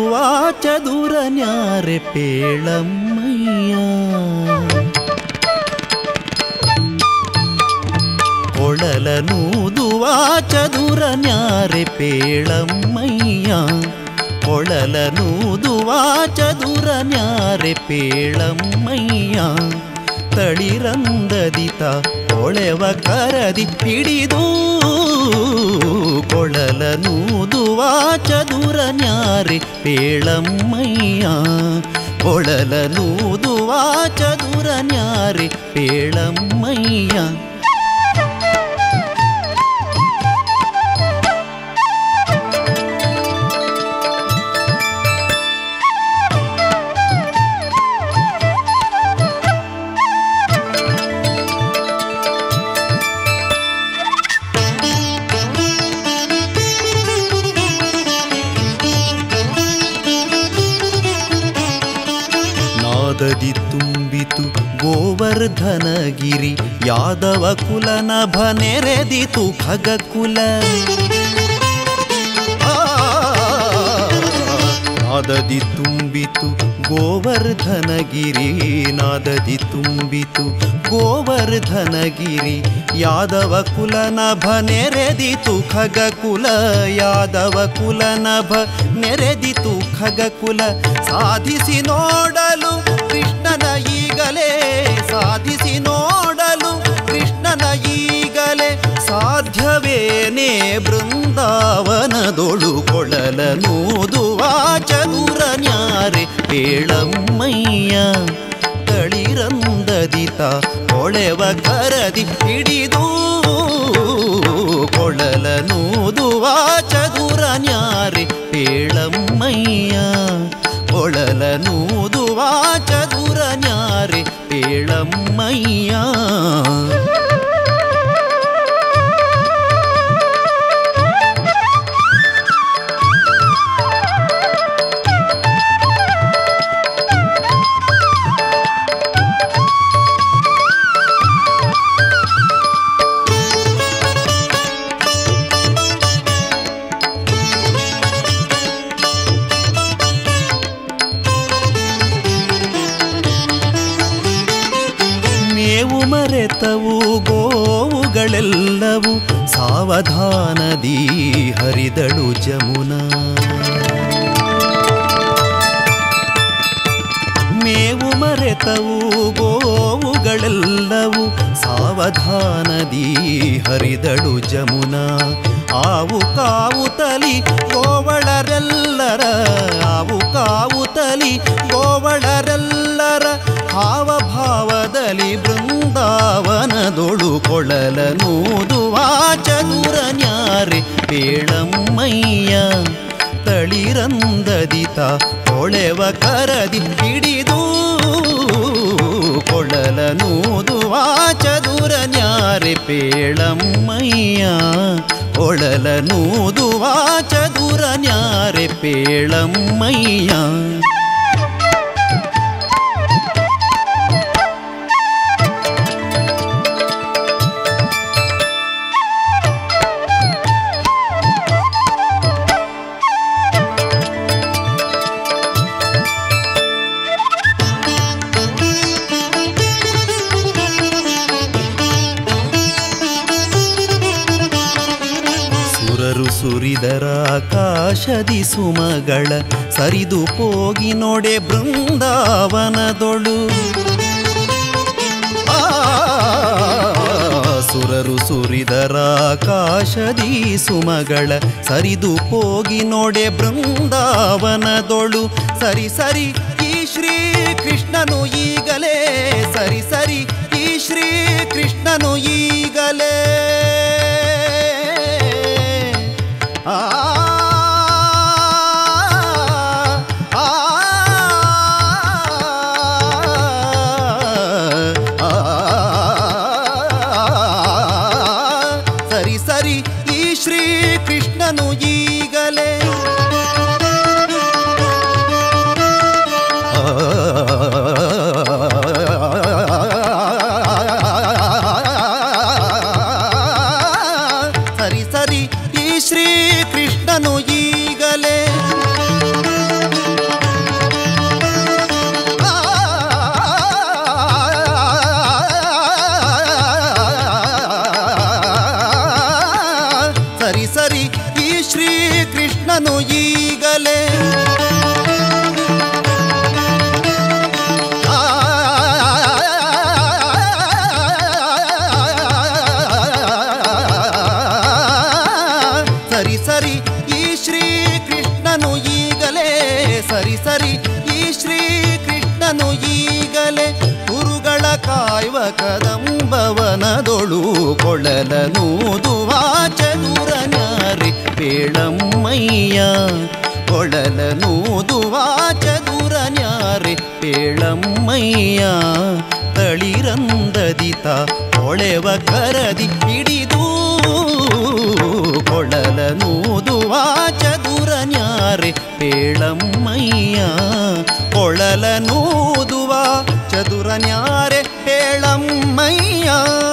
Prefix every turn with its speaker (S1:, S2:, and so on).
S1: ಚದುರ ನ್ಯಾರೆ ಪೇಳಮ್ಮಯ್ಯ ಕೊಳಲನೂದುವ ಚದುರ ನ್ಯಾರೆ ಪೇಳಮ್ಮಯ್ಯ ಕೊಳಲನೂದುವ ಚದುರ ನ್ಯಾರೆ ಪೇಳಮ್ಮಯ್ಯ ತಳಿರಂದದಿತ ಕೊಳೆವ ಕರದಿ ಹಿಡಿದು ಕೊಳಲನೂದುವ ಚದುರ ನ್ಯಾರೆ ಪೇಳಮ್ಮಯ್ಯ ಕೊಳಲನೂದುವ ಚದುರ ನ್ಯಾರೆ ಪೇಳಮ್ಮಯ್ಯ ನಾದದಿ ತುಂಬಿತು ಗೋವರ್ಧನಗಿರಿ ಯಾದವ ಕುಲ ನಭ ನೆರೆದಿತು ಖಗಕುಲ ಆ, ನಾದದಿ ತುಂಬಿತು ಗೋವರ್ಧನಗಿರಿ ನಾದದಿ ತುಂಬಿತು ಗೋವರ್ಧನಗಿರಿ ಯಾದವ ಕುಲ ನಭ ನೆರೆದಿತು ಖಗಕುಲ ಯಾದವ ಕುಲ ನಭ ನೆರೆದಿತು ಖಗಕುಲ ಸಾಧಿಸಿ ನೋಡಲು ಕೃಷ್ಣನ ಈಗಲೇ ಸಾಧಿಸಿ ನೋಡಲು ಕೃಷ್ಣನ ಈಗಲೇ ಸಾಧ್ಯವೇನೇ ಬೃಂದಾವನದೊಳು ಕೊಳಲನೂದುವ ಚದುರ ನ್ಯಾರೆ ಪೇಳಮ್ಮಯ್ಯ ತಳಿರಂದದಿತ ಕೊಳೆವ ಕರದಿ ಹಿಡಿದು ಕೊಳಲನೂದುವ ಚದುರ ನ್ಯಾರೆ ಪೇಳಮ್ಮಯ್ಯ ಕೊಳಲನೂದುವ ಚದುರ ನ್ಯಾರೆ ಪೇಳಮ್ಮಯ್ಯ ಮೇವು ಮರೆತವು ಗೋವುಗಳೆಲ್ಲವು ಸಾವಧಾನದಿ ಹರಿದಳು ಜಮುನಾ ಮೇವು ಮರೆತವು ಗೋವುಗಳೆಲ್ಲವು ಸಾವಧಾನದಿ ಹರಿದಳು ಜಮುನಾ ಆವು ಕಾವು ತಲಿ ಗೋವಳರೆಲ್ಲರ ಆವು ಕಾವು ತಲಿ ಗೋವಳರೆಲ್ಲರ ಹಾವಭಾವದಲ್ಲಿ ಬೃಂದಾವನದೊಳು ಕೊಳಲನೂದುವ ಚದುರ ನ್ಯಾರೆ ಪೇಳಮ್ಮಯ್ಯ ತಳಿರಂದದಿತ ಕೊಳೆವ ಕರದಿ ಹಿಡಿದು ಕೊಳಲನೂದುವ ಚದುರ ನ್ಯಾರೆ ಪೇಳಮ್ಮಯ್ಯ ಕೊಳಲನೂದುವ ಚದುರ ನ್ಯಾರೆ ಪೇಳಮ್ಮಯ್ಯ ಸುರರು ಸುರಿದರ ಆಕಾಶದಿ ಸುಮಗಳ ಸರಿದು ಹೋಗಿ ನೋಡೆ ಬೃಂದಾವನದೊಳು ಆ, ಸುರರು ಸುರಿದರ ಆಕಾಶದಿ ಸುಮಗಳ ಸರಿದು ಹೋಗಿ ನೋಡೆ ಬೃಂದಾವನದೊಳು ಸರಿ ಸರಿ ಈ ಶ್ರೀ ಕೃಷ್ಣನು ಈಗಲೇ ಸರಿ ಸರಿ ಈ ಶ್ರೀ ಕೃಷ್ಣನು ಈಗಲೇ ಆ ಆ, ಆ, ಸರಿ ಸರಿ ಈ ಶ್ರೀ ಕೃಷ್ಣನು ಈಗಲೇ ಆ ಕೃಷ್ಣನು ಈಗಲೇ ಆ, ಸರಿ ಸರಿ ಈ ಶ್ರೀ ಕೃಷ್ಣನು ಈಗಲೇ ಸರಿ ಸರಿ ಈ ಶ್ರೀ ಕೃಷ್ಣನು ಈಗಲೇ ಕುರುಗಳ ಕಾಯುವ ಕದಂಬವನದೊಳು ಕೊಳಲನೂದುವ ಚದುರನ್ಯಾರಿ ಪೇಳಮ್ಮಯ್ಯ ಕೊಳಲನೂದುವ ಚದುರನ್ಯಾರಿ ಪೇಳಮ್ಮಯ್ಯ ತಳಿರಂದದಿತ ಹೊಳೆವ ಕರದಿ ಹಿಡಿದು ಕೊಳಲನೂದುವ ಚದುರನ್ಯಾರೆ ಪೇಳಮ್ಮಯ್ಯ ಕೊಳಲನೂದುವ ಚದುರನ್ಯಾರೆ ಪೇಳಮ್ಮಯ್ಯ